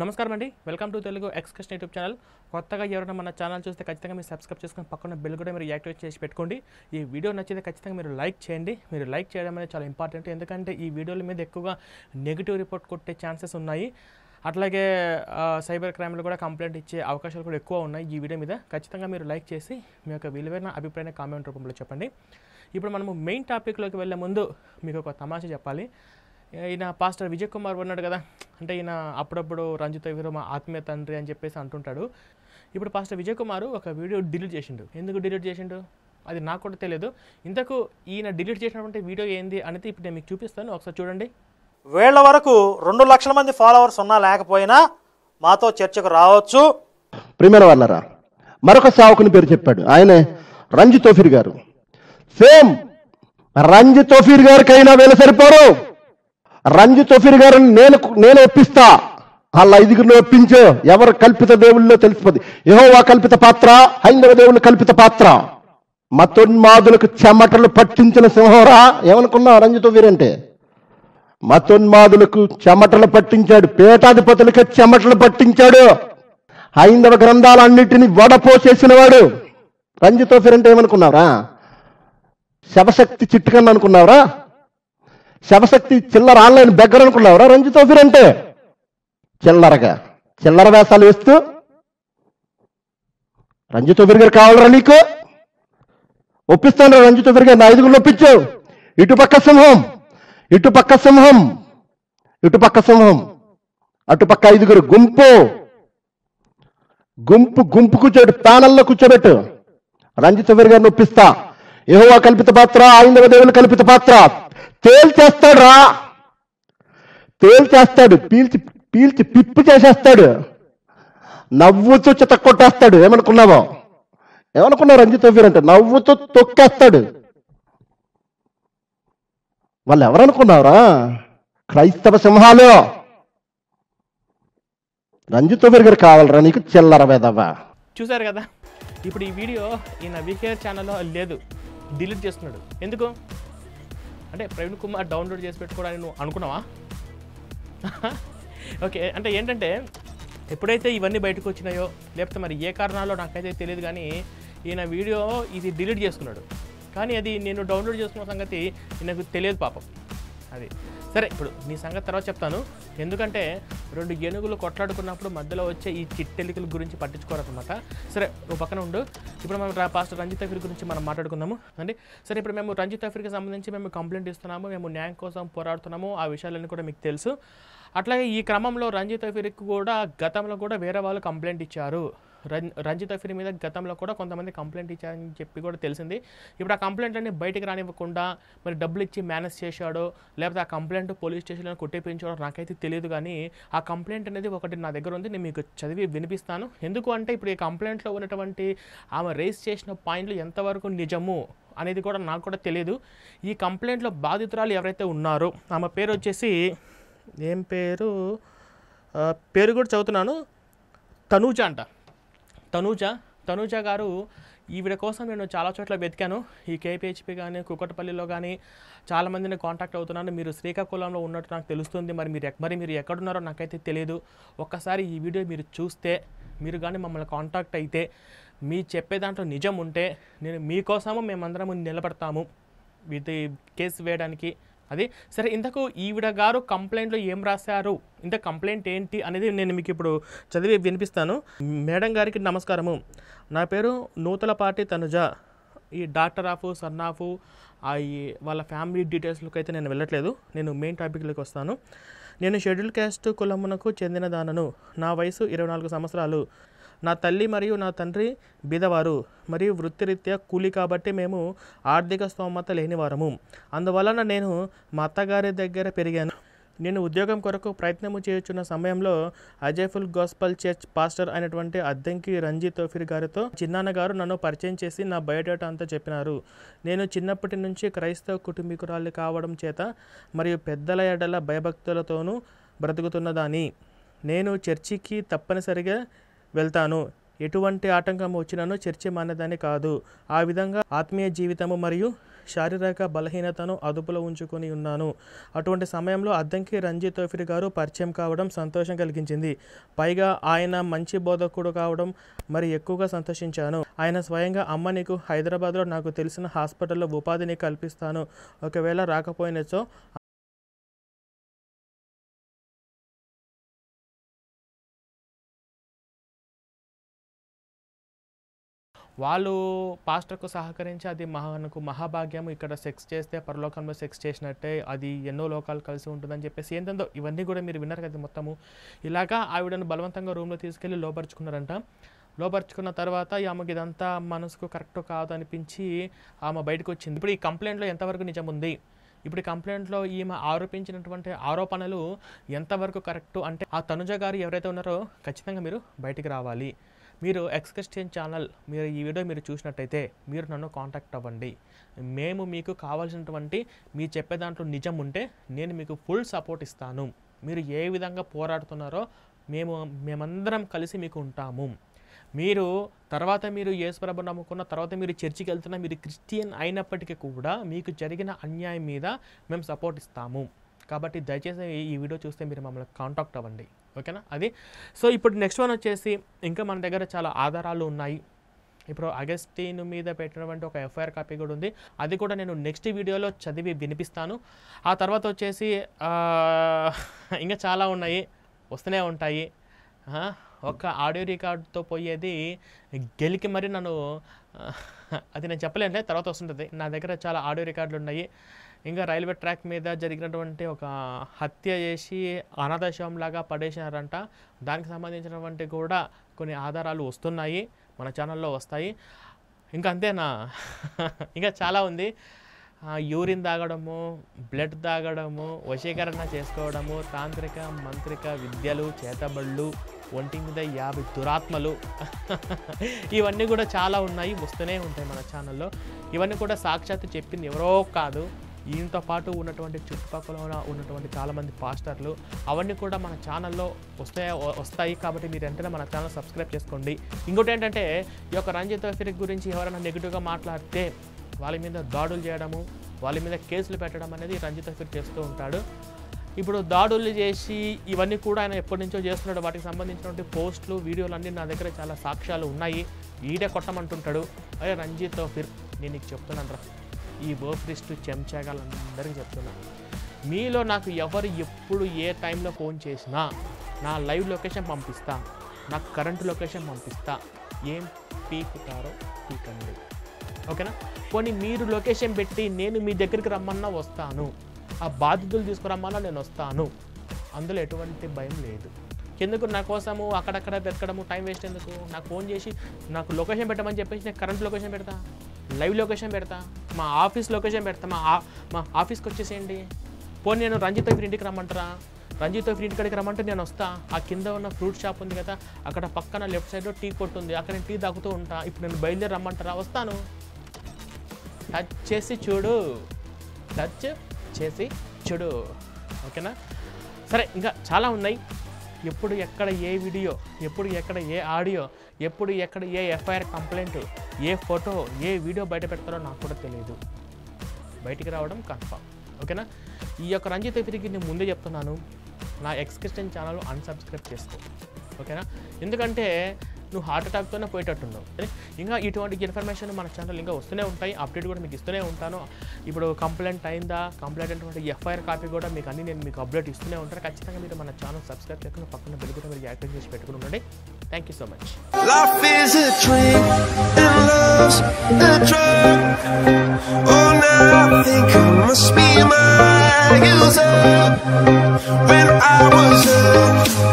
నమస్కారం అండి welcome to Telugu excursion YouTube channel కొత్తగా ఎవరైనా మన ఛానల్ చూస్తే ఖచ్చితంగా మీరు సబ్స్క్రైబ్ చేసుకుని పక్కన బెల్ కూడా మీరు యాక్టివేట్ చేసి పెట్టుకోండి ఈ వీడియో నచ్చితే ఖచ్చితంగా మీరు లైక్ చేయండి మీరు లైక్ చేయడం అనేది చాలా ఇంపార్టెంట్ ఎందుకంటే ఈ వీడియోల మీద ఎక్కువగా నెగిటివ్ రిపోర్ట్ కొట్టే ఛాన్సెస్ ఉన్నాయి అట్లాగే ఆ, సైబర్ క్రైమ్లు కూడా కంప్లైంట్ ఇచ్చే అవకాశాలు కూడా ఎక్కువ ఉన్నాయి ఈ వీడియో మీద ఖచ్చితంగా మీరు లైక్ చేసి మీ యొక్క విలువైన అభిప్రాయాన్ని కామెంట్ రూపంలో చెప్పండి ఇప్పుడు మనము మెయిన్ టాపిక్లోకి వెళ్ళే ముందు మీకు ఒక తమాషా చెప్పాలి ఈయన పాస్టర్ విజయ్ కుమార్ ఉన్నాడు కదా అంటే ఈయన అప్పుడప్పుడు రంజిత్ వీరు మా ఆత్మీయ తండ్రి అని చెప్పేసి అంటుంటాడు ఇప్పుడు పాస్టర్ విజయ్ కుమార్ ఒక వీడియో డిలీట్ చేసిండు ఎందుకు డిలీట్ చేసిండు అది నాకు కూడా తెలియదు ఇంతకు ఈయన డిలీట్ చేసినటువంటి వీడియో ఏంది అనేది ఇప్పుడు నేను మీకు చూపిస్తాను ఒకసారి చూడండి వీళ్ళ వరకు రెండు లక్షల మంది ఫాలోవర్స్ ఉన్నా లేకపోయినా మాతో చర్చకు రావచ్చు ప్రియమైన వాళ్ళరా మరొక సావుకుని పేరు చెప్పాడు ఆయనే రంజి తోఫీర్ గారు సేమ్ రంజి తోఫీర్ గారికైనా వీళ్ళు సరిపోరు రంజి తోఫీర్ గారిని నేను నేను ఒప్పిస్తా వాళ్ళ ఐదుగురిని ఒప్పించు ఎవరు కల్పిత దేవుళ్ళో తెలిసిపోద్ది యెహోవా కల్పిత పాత్ర హైందవ దేవుళ్ళు కల్పిత పాత్ర మతోన్మాదులకు చెమటలు పట్టించిన సింహరా ఏమనుకున్నా రంజి తోఫీర్ అంటే మతోన్మాదులకు చెమటలు పట్టించాడు పేటాధిపతులకి చెమటలు పట్టించాడు హైందవ గ్రంథాలన్నిటిని వడపోసేసిన వాడు రంజితోఫిర్ అంటే ఏమనుకున్నావురా శవశక్తి చిట్టుకన్ను అనుకున్నావురా శవశక్తి చిల్లర ఆన్లైన్ బెగ్గర అనుకున్నావురా రంజితోఫిర్ అంటే చిల్లరగా చిల్లర వేషాలు వేస్తూ రంజితోఫిర్ గారు కావాలరా నీకు ఒప్పిస్తాను రంజితోఫిర్ గారు నా ఐదుగురు ఒప్పించావు ఇటుపక్క సింహం ఇటుపక్క సింహం ఇటుపక్క సింహం అటుపక్క ఐదుగురు గుంపు గుంపు గుంపు కూర్చోబెట్టు ప్యానల్లో కూర్చోబెట్టు రంజిత్ వీర్ గారిని ఒప్పిస్తా యెహోవా కల్పిత పాత్ర ఐందవ దేవుని కల్పిత పాత్ర తేల్చేస్తాడు రా తేల్చేస్తాడు పీల్చి పీల్చి పిప్పి చేసేస్తాడు నవ్వుతూ చిత కొట్టేస్తాడు ఏమనుకున్నావో ఏమనుకున్నావు రంజిత్ వీర్ అంటే నవ్వుతూ తొక్కేస్తాడు వాళ్ళు ఎవరనుకున్నావురా క్రైస్తవ సింహాలు రంజిత్ వీర్ గారు కావాలరా నీకు చిల్లర వేదవా చూసారు కదా ఇప్పుడు ఈ వీడియో ఈయన వికేఆర్ ఛానల్లో లేదు డిలీట్ చేస్తున్నాడు ఎందుకు అంటే ప్రవీణ్ కుమార్ డౌన్లోడ్ చేసి పెట్టుకోవడానికి నువ్వు అనుకున్నావా ఓకే అంటే ఏంటంటే ఎప్పుడైతే ఇవన్నీ బయటకు వచ్చినాయో లేకపోతే మరి ఏ కారణాల్లో నాకైతే తెలియదు కానీ ఈయన వీడియో ఇది డిలీట్ చేసుకున్నాడు కానీ అది నేను డౌన్లోడ్ చేసుకున్న సంగతి నాకు తెలియదు పాపం అది సరే ఇప్పుడు నీ సంగతి తర్వాత చెప్తాను ఎందుకంటే రెండు ఏనుగులు కొట్లాడుకున్నప్పుడు మధ్యలో వచ్చే ఈ చిట్టెలికల గురించి పట్టించుకోరనమాట సరే ఓ పక్కన ఉండు ఇప్పుడు మనం రా- పాస్టర్ రంజిత్ అఫీర్ గురించి మనం మాట్లాడుకుందాము అండి సరే ఇప్పుడు మేము రంజిత్ అఫీర్కి సంబంధించి మేము కంప్లైంట్ ఇస్తున్నాము మేము న్యాయం కోసం పోరాడుతున్నాము ఆ విషయాలన్నీ కూడా మీకు తెలుసు అట్లాగే ఈ క్రమంలో రంజిత్ అఫీర్కి కూడా గతంలో కూడా వేరే వాళ్ళు కంప్లైంట్ ఇచ్చారు రం రంజిత్ అఫీర్ మీద గతంలో కూడా కొంతమంది కంప్లైంట్ ఇచ్చారని చెప్పి కూడా తెలిసింది ఇప్పుడు ఆ కంప్లైంట్ అన్ని బయటికి రానివ్వకుండా మరి డబ్బులు ఇచ్చి మేనేజ్ చేశాడో లేకపోతే ఆ కంప్లైంట్ పోలీస్ స్టేషన్లో కొట్టేపించాడో నాకైతే తెలియదు కానీ ఆ కంప్లైంట్ అనేది ఒకటి నా దగ్గర ఉంది నేను మీకు చదివి వినిపిస్తాను ఎందుకు అంటే ఇప్పుడు ఈ కంప్లైంట్లో ఉన్నటువంటి ఆమె రేస్ చేసిన పాయింట్లు ఎంతవరకు నిజము అనేది కూడా నాకు కూడా తెలియదు ఈ కంప్లైంట్లో బాధితురాలు ఎవరైతే ఉన్నారో ఆమె పేరు వచ్చేసి ఏం పేరు ఆ, పేరు కూడా చదువుతున్నాను తనూజ అంట తనూజ తనూజ గారు ఈవిడ కోసం నేను చాలా చోట్ల వెతికాను ఈ కేపీహెచ్పి కానీ కుక్కటపల్లిలో కానీ చాలామందిని కాంటాక్ట్ అవుతున్నాను మీరు శ్రీకాకుళంలో ఉన్నట్టు నాకు తెలుస్తుంది మరి మీరు ఎక్- మరి మీరు ఎక్కడున్నారో నాకైతే తెలియదు ఒక్కసారి ఈ వీడియో మీరు చూస్తే మీరు కానీ మమ్మల్ని కాంటాక్ట్ అయితే మీ చెప్పే దాంట్లో నిజం ఉంటే నేను మీకోసము మేమందరం నిలబడతాము ఇది కేసు వేయడానికి అది సరే ఇంతకు ఈవిడ గారు కంప్లైంట్లో ఏం రాశారు ఇంత కంప్లైంట్ ఏంటి అనేది నేను మీకు ఇప్పుడు చదివి వినిపిస్తాను మేడం గారికి నమస్కారము నా పేరు నూతలపాటి తనుజ ఈ డాక్టర్ ఆఫ్ సన్ ఆఫ్ ఆ ఈ వాళ్ళ ఫ్యామిలీ డీటెయిల్స్లోకి అయితే నేను వెళ్ళట్లేదు నేను మెయిన్ టాపిక్లోకి వస్తాను నేను షెడ్యూల్ క్యాస్ట్ కులమునకు చెందిన దానను నా వయసు ఇరవై నాలుగు సంవత్సరాలు నా తల్లి మరియు నా తండ్రి బీదవారు మరియు వృత్తిరీత్యా కూలి కాబట్టి మేము ఆర్థిక స్తోమత లేనివారము అందువలన నేను మా అత్తగారి దగ్గర పెరిగాను నేను ఉద్యోగం కొరకు ప్రయత్నము చేయుచున్న సమయంలో అజయఫుల్ గాస్పల్ చర్చ్ పాస్టర్ అయినటువంటి అద్దంకి రంజిత్ తోఫిర్ గారితో చిన్నాన్న గారు నన్ను పరిచయం చేసి నా బయోడేటా అంతా చెప్పినారు నేను చిన్నప్పటి నుంచి క్రైస్తవ కుటుంబీకురాలు కావడం చేత మరియు పెద్దల ఎడల భయభక్తులతోనూ బ్రతుకుతున్నదాని నేను చర్చికి తప్పనిసరిగా వెళ్తాను ఎటువంటి ఆటంకం వచ్చినను చర్చ మానేదాన్ని కాదు ఆ విధంగా ఆత్మీయ జీవితము మరియు శారీరక బలహీనతను అదుపులో ఉంచుకొని ఉన్నాను అటువంటి సమయంలో అద్దంకి రంజిత్ తోఫిర్ గారు పరిచయం కావడం సంతోషం కలిగించింది పైగా ఆయన మంచి బోధకుడు కావడం మరి ఎక్కువగా సంతోషించాను ఆయన స్వయంగా అమ్మ నీకు హైదరాబాద్లో నాకు తెలిసిన హాస్పిటల్లో ఉపాధిని కల్పిస్తాను ఒకవేళ రాకపోయినచో వాళ్ళు పాస్టర్కు సహకరించి అది మనకు మహాభాగ్యం ఇక్కడ సెక్స్ చేస్తే పరలోకంలో సెక్స్ చేసినట్టే అది ఎన్నో లోకాలు కలిసి ఉంటుందని చెప్పేసి ఏంటందో ఇవన్నీ కూడా మీరు విన్నారు కదా మొత్తము ఇలాగా ఆవిడను బలవంతంగా రూమ్లో తీసుకెళ్ళి లోపరుచుకున్నారంట లోపరుచుకున్న తర్వాత ఈ ఆమెకి ఇదంతా మనసుకు కరెక్ట్ కాదు అనిపించి ఆమె బయటకు వచ్చింది ఇప్పుడు ఈ కంప్లైంట్లో ఎంతవరకు నిజం ఉంది ఇప్పుడు ఈ కంప్లైంట్లో ఈమె ఆరోపించినటువంటి ఆరోపణలు ఎంతవరకు కరెక్ట్ అంటే ఆ తనుజ గారు ఎవరైతే ఉన్నారో ఖచ్చితంగా మీరు బయటికి రావాలి మీరు ఎక్స్ క్రిస్టియన్ ఛానల్ మీరు ఈ వీడియో మీరు చూసినట్టయితే మీరు నన్ను కాంటాక్ట్ అవ్వండి మేము మీకు కావాల్సినటువంటి మీ చెప్పే దాంట్లో నిజం ఉంటే నేను మీకు ఫుల్ సపోర్ట్ ఇస్తాను మీరు ఏ విధంగా పోరాడుతున్నారో మేము మేమందరం కలిసి మీకు ఉంటాము మీరు తర్వాత మీరు యేసుప్రభు నమ్ముకున్న తర్వాత మీరు చర్చికి వెళ్తున్న మీరు క్రిస్టియన్ అయినప్పటికీ కూడా మీకు జరిగిన అన్యాయం మీద మేము సపోర్ట్ ఇస్తాము కాబట్టి దయచేసి ఈ వీడియో చూస్తే మీరు మమ్మల్ని కాంటాక్ట్ అవ్వండి ఓకేనా అది సో ఇప్పుడు నెక్స్ట్ వన్ వచ్చేసి ఇంకా మన దగ్గర చాలా ఆధారాలు ఉన్నాయి ఇప్పుడు అగస్టిన్ మీద పెట్టినటువంటి ఒక ఎఫ్ఐఆర్ కాపీ కూడా ఉంది అది కూడా నేను నెక్స్ట్ వీడియోలో చదివి వినిపిస్తాను ఆ తర్వాత వచ్చేసి ఆ, ఇంకా చాలా ఉన్నాయి వస్తూనే ఉంటాయి ఆ, ఒక ఆడియో రికార్డ్తో పోయేది గెలికి మరి నన్ను ఆ, అది నేను చెప్పలేనులే తర్వాత వస్తుంటుంది నా దగ్గర చాలా ఆడియో రికార్డులు ఉన్నాయి ఇంకా రైల్వే ట్రాక్ మీద జరిగినటువంటి ఒక హత్య చేసి అనాథాశ్రమం లాగా పడేసినారంట దానికి సంబంధించినటువంటి కూడా కొన్ని ఆధారాలు వస్తున్నాయి మన ఛానల్లో వస్తాయి ఇంకా అంతేనా ఇంకా చాలా ఉంది ఆ, యూరిన్ తాగడము బ్లడ్ తాగడము వశీకరణ చేసుకోవడము తాంత్రిక మంత్రిక విద్యలు చేతబళ్ళు ఒంటి మీద యాభై దురాత్మలు ఇవన్నీ కూడా చాలా ఉన్నాయి వస్తూనే ఉంటాయి మన ఛానల్లో ఇవన్నీ కూడా సాక్షాత్తు చెప్పింది ఎవరో కాదు ఈయనతో పాటు ఉన్నటువంటి చుట్టుపక్కల ఉన్న- ఉన్నటువంటి చాలామంది పాస్టర్లు అవన్నీ కూడా మన ఛానల్లో వస్తాయి వస్తాయి కాబట్టి మీరు వెంటనే మన ఛానల్ సబ్స్క్రైబ్ చేసుకోండి ఇంకోటి ఏంటంటే ఈ యొక్క రంజిత్ తోఫిక్ గురించి ఎవరైనా నెగిటివ్గా మాట్లాడితే వాళ్ళ మీద దాడులు చేయడము వాళ్ళ మీద కేసులు పెట్టడం అనేది రంజిత్ తోఫిక్ చేస్తూ ఉంటాడు ఇప్పుడు దాడులు చేసి ఇవన్నీ కూడా ఆయన ఎప్పటి నుంచో చేస్తున్నాడు వాటికి సంబంధించినటువంటి పోస్టులు వీడియోలు అన్నీ నా దగ్గర చాలా సాక్ష్యాలు ఉన్నాయి ఈడే కొట్టమంటుంటాడు అరే రంజిత్ తోఫిర్ నేను నీకు చెప్తున్నాను రా ఈ బోఫ్రిస్ట్ చెంచాగాలందరికీ చెప్తున్నా మీలో నాకు ఎవరు ఎప్పుడు ఏ టైంలో ఫోన్ చేసినా నా లైవ్ లొకేషన్ పంపిస్తా నాకు కరెంటు లొకేషన్ పంపిస్తా ఏం పీకుతారో పీకండి ఓకేనా పోనీ మీరు లొకేషన్ పెట్టి నేను మీ దగ్గరికి రమ్మన్నా వస్తాను ఆ బాధితులు తీసుకురమ్మన్నా నేను వస్తాను అందులో ఎటువంటి భయం లేదు ఎందుకు నా కోసము అక్కడక్కడ వెతకడము టైం వేస్ట్ ఎందుకు నాకు ఫోన్ చేసి నాకు లొకేషన్ పెట్టమని చెప్పేసి నేను కరెంట్ లొకేషన్ పెడతా లైవ్ లొకేషన్ పెడతా మా ఆఫీస్ లొకేషన్ పెడతా మా ఆ- మా ఆఫీస్కి వచ్చేసేయండి పోనీ నేను రంజిత్ ఫ్రీ ఇంటికి రమ్మంటారా రంజిత్ ఫ్రీ ఇంటికి రమ్మంటే నేను వస్తా ఆ కింద ఉన్న ఫ్రూట్ షాప్ ఉంది కదా అక్కడ పక్కన లెఫ్ట్ సైడ్లో టీ కొట్టు ఉంది అక్కడ నేను టీ తాగుతూ ఉంటా ఇప్పుడు నేను బయలుదేరి రమ్మంటారా వస్తాను టచ్ చేసి చూడు టచ్ చేసి చూడు ఓకేనా సరే ఇంకా చాలా ఉన్నాయి ఎప్పుడు ఎక్కడ ఏ వీడియో ఎప్పుడు ఎక్కడ ఏ ఆడియో ఎప్పుడు ఎక్కడ ఏ ఎఫ్ఐఆర్ కంప్లైంట్ ఏ ఫోటో ఏ వీడియో బయట పెడతారో నాకు కూడా తెలియదు బయటికి రావడం కన్ఫామ్ ఓకేనా ఈ యొక్క రంజిత్ తిరిగి నేను ముందే చెప్తున్నాను నా ఎక్స్ క్రిస్టియన్ ఛానల్ అన్సబ్స్క్రైబ్ చేసుకో ఓకేనా ఎందుకంటే నువ్వు హార్ట్ అటాక్తోనే పోయేటట్టున్నావు సరే? ఇంకా ఇటువంటి ఇన్ఫర్మేషన్ మన ఛానల్ ఇంకా వస్తూనే ఉంటాయి అప్డేట్ కూడా మీకు ఇస్తూనే ఉంటాను ఇప్పుడు కంప్లైంట్ అయిందా కంప్లైంట్ అయినటువంటి ఎఫ్ఐఆర్ కాపీ కూడా మీకు అన్ని నేను మీకు అప్డేట్ ఇస్తూనే ఉంటాను ఖచ్చితంగా మీరు మన ఛానల్ సబ్స్క్రైబ్ చేసుకుని పక్కన బెల్ కూడా మీరు యాక్టివ్ చేసి పెట్టుకుని ఉండండి thank you so much Life is a dream and love's a drug. Oh, now I think I must be my user. When I was young,